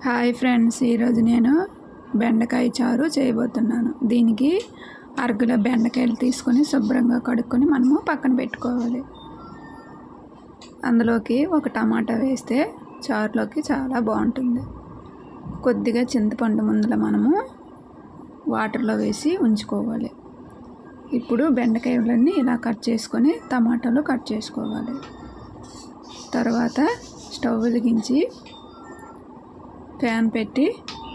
hi friends ఈరోజు నేను బెండకాయ చారు చేయబోతున్నాను దీనికి అరకిలో బెండకాయలు తీసుకొని శుభ్రంగా కడుక్కొని మనము పక్కన పెట్టుకోవాలి అందులోకి ఒక టమాటా వేస్తే చారులోకి చాలా బాగుంటుంది కొద్దిగా చింతపండు ముందుల మనము వాటర్లో వేసి ఉంచుకోవాలి ఇప్పుడు బెండకాయలన్నీ ఇలా కట్ చేసుకొని టమాటాలు కట్ చేసుకోవాలి తర్వాత స్టవ్ వెలిగించి ఫ్యాన్ పెట్టి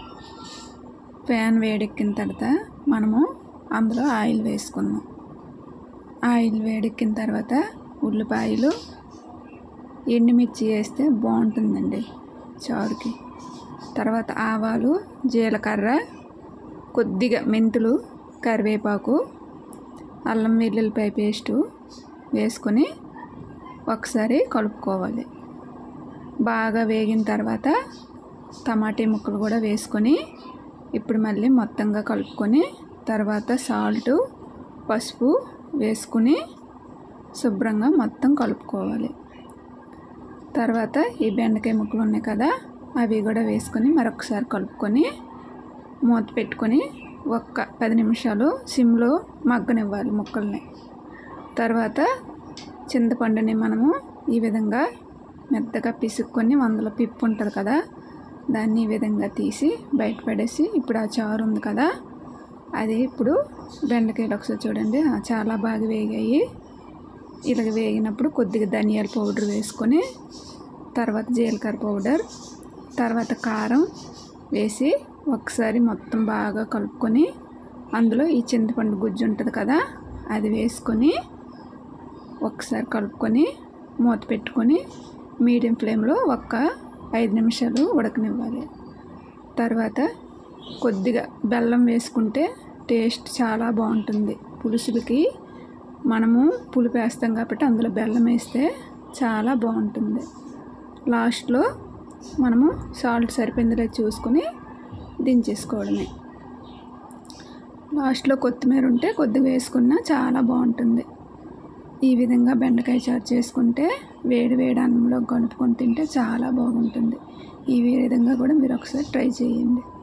ఫ్యాన్ వేడెక్కిన తర్వాత మనము అందులో ఆయిల్ వేసుకుందాం ఆయిల్ వేడెక్కిన తర్వాత ఉల్లిపాయలు ఎండుమిర్చి వేస్తే బాగుంటుందండి చారుకి తర్వాత ఆవాలు జీలకర్ర కొద్దిగా మెంతులు కరివేపాకు అల్లం వెల్లుల్లిపాయ పేస్టు వేసుకొని ఒకసారి కలుపుకోవాలి బాగా వేగిన తర్వాత టమాటీ ముక్కలు కూడా వేసుకొని ఇప్పుడు మళ్ళీ మొత్తంగా కలుపుకొని తర్వాత సాల్టు పసుపు వేసుకుని శుభ్రంగా మొత్తం కలుపుకోవాలి తర్వాత ఈ బెండకాయ ముక్కలు ఉన్నాయి కదా అవి కూడా వేసుకొని మరొకసారి కలుపుకొని మూత పెట్టుకొని ఒక్క పది నిమిషాలు సిమ్లో మగ్గనివ్వాలి ముక్కల్ని తర్వాత చింతపండుని మనము ఈ విధంగా మెత్తగా పిసుక్కొని అందులో పిప్పు ఉంటుంది కదా దాన్ని ఈ విధంగా తీసి బయట పడేసి ఇప్పుడు ఆ చారు ఉంది కదా అది ఇప్పుడు బెండకాయలు ఒకసారి చూడండి ఆ, చాలా బాగా వేగాయి ఇలాగ వేగినప్పుడు కొద్దిగా ధనియాల పౌడర్ వేసుకొని తర్వాత జీలకర్ర పౌడర్ తర్వాత కారం వేసి ఒకసారి మొత్తం బాగా కలుపుకొని అందులో ఈ చింతపండు గుజ్జు ఉంటుంది కదా అది వేసుకొని ఒకసారి కలుపుకొని మూత పెట్టుకొని మీడియం ఫ్లేమ్లో ఒక్క ఐదు నిమిషాలు ఉడకనివ్వాలి తర్వాత కొద్దిగా బెల్లం వేసుకుంటే టేస్ట్ చాలా బాగుంటుంది పులుసులకి మనము పులుపు వేస్తాం కాబట్టి అందులో బెల్లం వేస్తే చాలా బాగుంటుంది లాస్ట్లో మనము సాల్ట్ సరిపోయిందిలే చూసుకొని దించేసుకోవడమే లాస్ట్లో కొత్తిమీర ఉంటే కొద్దిగా వేసుకున్నా చాలా బాగుంటుంది ఈ విధంగా బెండకాయ చారు చేసుకుంటే వేడి వేడి అన్నంలో కలుపుకొని తింటే చాలా బాగుంటుంది ఈ విధంగా కూడా మీరు ఒకసారి ట్రై చేయండి